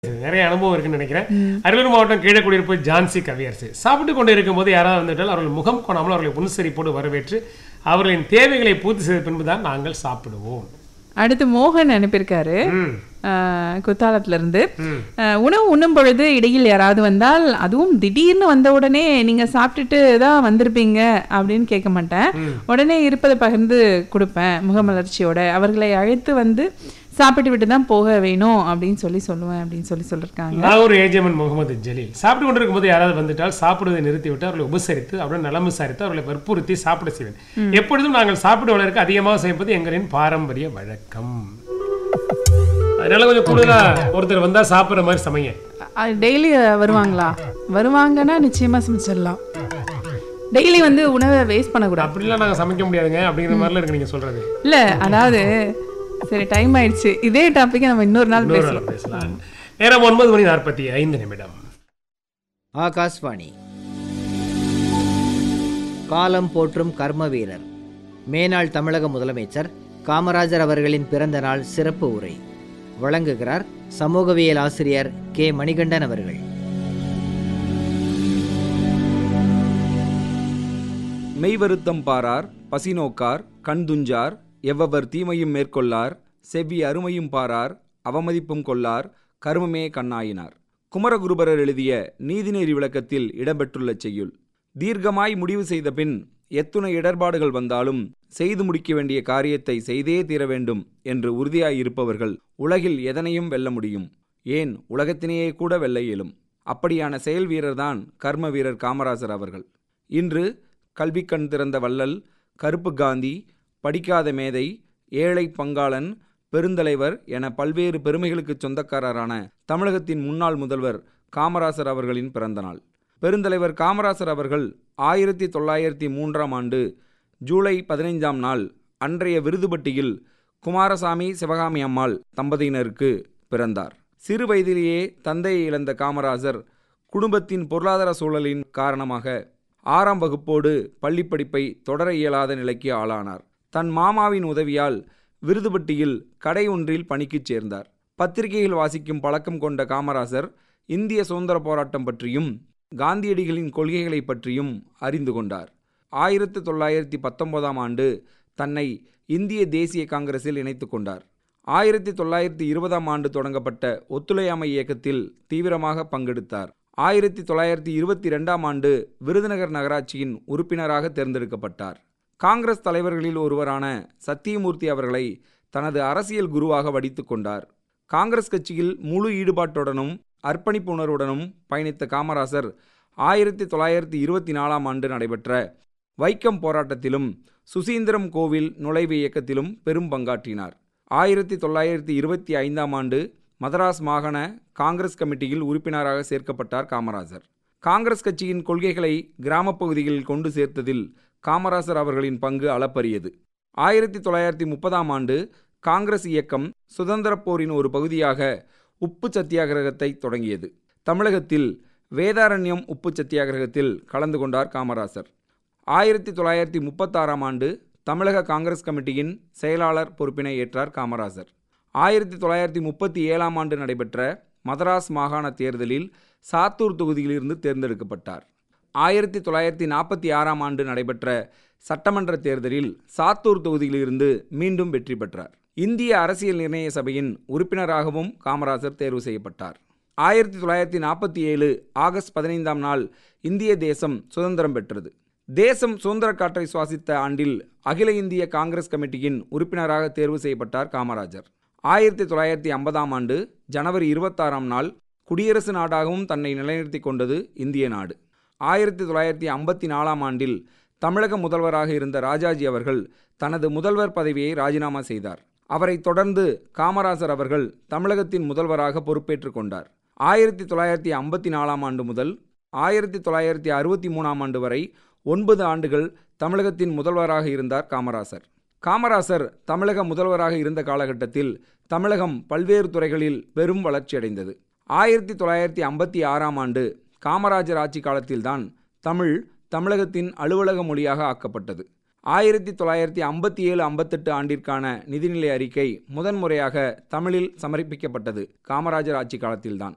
நிறைய அனுபவம் இருக்குன்னு நினைக்கிறேன் அரியலூர் மாவட்டம் கீழக்குடியிருப்பு ஜான்சி கவியரசு சாப்பிட்டு கொண்டு இருக்கும்போது யாராவது வந்துவிட்டால் அவர்கள் முகம் கொணாமல் அவர்களை புன்சரிப்போடு வரவேற்று அவர்களின் தேவைகளை பூர்த்தி செய்த பின்புதான் நாங்கள் சாப்பிடுவோம் அடுத்து மோகன் அனுப்பியிருக்காரு ம் ஆஹ் குத்தாலத்துல இருந்து ம் ஆஹ் உணவு உண்ணும் பொழுது இடையில் யாராவது வந்தால் அதுவும் திடீர்னு வந்த உடனே நீங்க சாப்பிட்டுட்டு தான் வந்திருப்பீங்க அப்படின்னு கேட்க மாட்டேன் உடனே இருப்பதை பகிர்ந்து கொடுப்பேன் முகமலர்ச்சியோட அவர்களை அழைத்து வந்து சாப்பிட்டு விட்டு தான் போக வேணும் அப்படின்னு சொல்லி சொல்லுவேன் அப்படின்னு சொல்லி சொல்லியிருக்காங்க நாகூர் ஏஜமன் முகமது ஜலீல் சாப்பிட்டு கொண்டிருக்கும் போது யாராவது வந்துட்டால் சாப்பிடுவதை நிறுத்திவிட்டு அவர்களை உபசரித்து அவருடன் நலம் விசாரித்து அவர்களை வற்புறுத்தி சாப்பிட செய்வேன் எப்பொழுதும் நாங்கள் சாப்பிடுவதற்கு அதிகமாக சமைப்பது எங்களின் பாரம்பரிய வழக்கம் அதனால கொஞ்சம் கூடுதலா ஒருத்தர் வந்தா சாப்பிடுற மாதிரி சமைங்க டெய்லி வருவாங்களா வருவாங்கன்னா நிச்சயமா சமைச்சிடலாம் டெய்லி வந்து உணவை வேஸ்ட் பண்ணக்கூடாது அப்படிலாம் நாங்க சமைக்க முடியாதுங்க அப்படிங்கிற மாதிரிலாம் இருக்கு நீங்க சொல்றது இல்ல அதாவது சரி டைம் ஆயிடுச்சு இதே டாபிக் நம்ம இன்னொரு நாள் இன்னொரு பேசலாம் நாள் பேசலாம் நேரம் ஒன்பது மணி நாற்பத்தி ஐந்து நிமிடம் ஆகாஷ்வாணி காலம் போற்றும் கர்ம வீரர் மேனாள் தமிழக முதலமைச்சர் காமராஜர் அவர்களின் பிறந்த நாள் சிறப்பு உரை வழங்குகிறார் சமூகவியல் ஆசிரியர் கே மணிகண்டன் அவர்கள் மெய்வருத்தம் பாரார் பசிநோக்கார் கண்துஞ்சார் எவ்வவர் தீமையும் மேற்கொள்ளார் செவ்வி அருமையும் பாரார் அவமதிப்பும் கொள்ளார் கருமமே கண்ணாயினார் குமரகுருபரர் எழுதிய நீதிநெறி விளக்கத்தில் இடம்பெற்றுள்ள செய்யுள் தீர்க்கமாய் முடிவு செய்த பின் எத்துணை இடர்பாடுகள் வந்தாலும் செய்து முடிக்க வேண்டிய காரியத்தை செய்தே தீர வேண்டும் என்று உறுதியாய் இருப்பவர்கள் உலகில் எதனையும் வெல்ல முடியும் ஏன் உலகத்திலேயே கூட வெல்ல இயலும் அப்படியான செயல் வீரர்தான் கர்ம வீரர் காமராஜர் அவர்கள் இன்று கல்வி கண் திறந்த வள்ளல் கருப்பு காந்தி படிக்காத மேதை ஏழை பங்காளன் பெருந்தலைவர் என பல்வேறு பெருமைகளுக்கு சொந்தக்காரரான தமிழகத்தின் முன்னாள் முதல்வர் காமராசர் அவர்களின் பிறந்தநாள் பெருந்தலைவர் காமராசர் அவர்கள் ஆயிரத்தி தொள்ளாயிரத்தி மூன்றாம் ஆண்டு ஜூலை பதினைஞ்சாம் நாள் அன்றைய விருதுபட்டியில் குமாரசாமி சிவகாமி அம்மாள் தம்பதியினருக்கு பிறந்தார் சிறு வயதிலேயே தந்தையை இழந்த காமராஜர் குடும்பத்தின் பொருளாதார சூழலின் காரணமாக ஆறாம் வகுப்போடு பள்ளிப்படிப்பை தொடர இயலாத நிலைக்கு ஆளானார் தன் மாமாவின் உதவியால் விருதுபட்டியில் கடை ஒன்றில் பணிக்குச் சேர்ந்தார் பத்திரிகையில் வாசிக்கும் பழக்கம் கொண்ட காமராசர் இந்திய சுதந்திர போராட்டம் பற்றியும் காந்தியடிகளின் கொள்கைகளை பற்றியும் அறிந்து கொண்டார் ஆயிரத்தி தொள்ளாயிரத்தி பத்தொன்பதாம் ஆண்டு தன்னை இந்திய தேசிய காங்கிரஸில் இணைத்து கொண்டார் ஆயிரத்தி தொள்ளாயிரத்தி இருபதாம் ஆண்டு தொடங்கப்பட்ட ஒத்துழையாமை இயக்கத்தில் தீவிரமாக பங்கெடுத்தார் ஆயிரத்தி தொள்ளாயிரத்தி இருபத்தி ரெண்டாம் ஆண்டு விருதுநகர் நகராட்சியின் உறுப்பினராக தேர்ந்தெடுக்கப்பட்டார் காங்கிரஸ் தலைவர்களில் ஒருவரான சத்தியமூர்த்தி அவர்களை தனது அரசியல் குருவாக வடித்து கொண்டார் காங்கிரஸ் கட்சியில் முழு ஈடுபாட்டுடனும் அர்ப்பணிப்பு உணர்வுடனும் பயணித்த காமராசர் ஆயிரத்தி தொள்ளாயிரத்தி இருபத்தி நாலாம் ஆண்டு நடைபெற்ற வைக்கம் போராட்டத்திலும் சுசீந்திரம் கோவில் நுழைவு இயக்கத்திலும் பெரும் பங்காற்றினார் ஆயிரத்தி தொள்ளாயிரத்தி இருபத்தி ஐந்தாம் ஆண்டு மதராஸ் மாகாண காங்கிரஸ் கமிட்டியில் உறுப்பினராக சேர்க்கப்பட்டார் காமராஜர் காங்கிரஸ் கட்சியின் கொள்கைகளை கிராமப் பகுதிகளில் கொண்டு சேர்த்ததில் காமராசர் அவர்களின் பங்கு அளப்பரியது ஆயிரத்தி தொள்ளாயிரத்தி முப்பதாம் ஆண்டு காங்கிரஸ் இயக்கம் சுதந்திரப் போரின் ஒரு பகுதியாக உப்பு சத்தியாகிரகத்தை தொடங்கியது தமிழகத்தில் வேதாரண்யம் உப்பு சத்தியாகிரகத்தில் கலந்து கொண்டார் காமராசர் ஆயிரத்தி தொள்ளாயிரத்தி முப்பத்தாறாம் ஆண்டு தமிழக காங்கிரஸ் கமிட்டியின் செயலாளர் பொறுப்பினை ஏற்றார் காமராஜர் ஆயிரத்தி தொள்ளாயிரத்தி முப்பத்தி ஏழாம் ஆண்டு நடைபெற்ற மதராஸ் மாகாண தேர்தலில் சாத்தூர் தொகுதியிலிருந்து தேர்ந்தெடுக்கப்பட்டார் ஆயிரத்தி தொள்ளாயிரத்தி நாற்பத்தி ஆறாம் ஆண்டு நடைபெற்ற சட்டமன்ற தேர்தலில் சாத்தூர் தொகுதியிலிருந்து மீண்டும் வெற்றி பெற்றார் இந்திய அரசியல் நிர்ணய சபையின் உறுப்பினராகவும் காமராஜர் தேர்வு செய்யப்பட்டார் ஆயிரத்தி தொள்ளாயிரத்தி நாற்பத்தி ஏழு ஆகஸ்ட் பதினைந்தாம் நாள் இந்திய தேசம் சுதந்திரம் பெற்றது தேசம் சுதந்திர காற்றை சுவாசித்த ஆண்டில் அகில இந்திய காங்கிரஸ் கமிட்டியின் உறுப்பினராக தேர்வு செய்யப்பட்டார் காமராஜர் ஆயிரத்தி தொள்ளாயிரத்தி ஐம்பதாம் ஆண்டு ஜனவரி இருபத்தாறாம் நாள் குடியரசு நாடாகவும் தன்னை நிலைநிறுத்தி கொண்டது இந்திய நாடு ஆயிரத்தி தொள்ளாயிரத்தி ஐம்பத்தி நாலாம் ஆண்டில் தமிழக முதல்வராக இருந்த ராஜாஜி அவர்கள் தனது முதல்வர் பதவியை ராஜினாமா செய்தார் அவரை தொடர்ந்து காமராஜர் அவர்கள் தமிழகத்தின் முதல்வராக பொறுப்பேற்றுக் கொண்டார் ஆயிரத்தி தொள்ளாயிரத்தி ஐம்பத்தி நாலாம் ஆண்டு முதல் ஆயிரத்தி தொள்ளாயிரத்தி அறுபத்தி மூணாம் ஆண்டு வரை ஒன்பது ஆண்டுகள் தமிழகத்தின் முதல்வராக இருந்தார் காமராசர் காமராசர் தமிழக முதல்வராக இருந்த காலகட்டத்தில் தமிழகம் பல்வேறு துறைகளில் பெரும் வளர்ச்சியடைந்தது ஆயிரத்தி தொள்ளாயிரத்தி ஐம்பத்தி ஆறாம் ஆண்டு காமராஜர் ஆட்சி காலத்தில்தான் தமிழ் தமிழகத்தின் அலுவலக மொழியாக ஆக்கப்பட்டது ஆயிரத்தி தொள்ளாயிரத்தி ஐம்பத்தி ஏழு ஐம்பத்தெட்டு ஆண்டிற்கான நிதிநிலை அறிக்கை முதன்முறையாக தமிழில் சமர்ப்பிக்கப்பட்டது காமராஜர் ஆட்சி காலத்தில்தான்